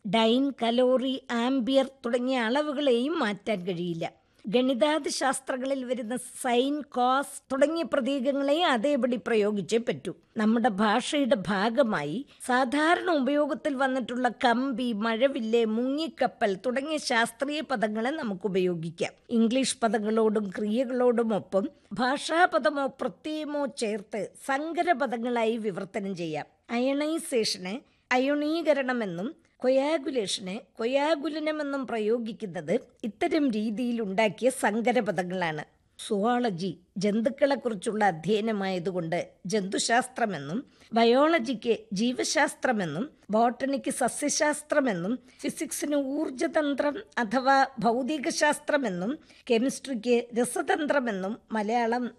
dine calorie ampere തുടങ്ങിയ അളവുകളെയും മാറ്റാൻ കഴിയില്ല ഗണിതാതി ശാസ്ത്രങ്ങളിൽ വരുന്ന സൈൻ കോസ് തുടങ്ങിയ പ്രതീകങ്ങളെയും അതേപടി പ്രയോഗിച്ചേ പറ്റൂ നമ്മുടെ ഭാഷയുടെ ഭാഗമായി സാധാരണ ഉപയോഗത്തിൽ വന്നിട്ടുള്ള കമ്പി മഴവില്ല് മുങ്ങിക്കപ്പൽ തുടങ്ങിയ ശാസ്ത്രീയ പദങ്ങളെ നമുക്ക് ഉപയോഗിക്കാം ഇംഗ്ലീഷ് പദങ്ങളോടും ക്രിയകളോടുമൊപ്പം ഭാഷാപദമോ പ്രത്യയമോ ചേർത്ത് സങ്കര പദങ്ങളായി വിവർത്തനം ചെയ്യാം അയണൈസേഷന് അയോണീകരണമെന്നും കൊയാഗുലേഷന് കൊയാഗുലനമെന്നും പ്രയോഗിക്കുന്നത് ഇത്തരം രീതിയിൽ ഉണ്ടാക്കിയ സങ്കരപദങ്ങളാണ് സുവോളജി ജന്തുക്കളെക്കുറിച്ചുള്ള അധ്യയനമായതുകൊണ്ട് ജന്തുശാസ്ത്രമെന്നും ബയോളജിക്ക് ജീവശാസ്ത്രമെന്നും ബോട്ടണിക്ക് സസ്യശാസ്ത്രമെന്നും ഫിസിക്സിന് ഊർജതന്ത്രം അഥവാ ഭൗതികശാസ്ത്രമെന്നും കെമിസ്ട്രിക്ക് രസതന്ത്രമെന്നും മലയാളം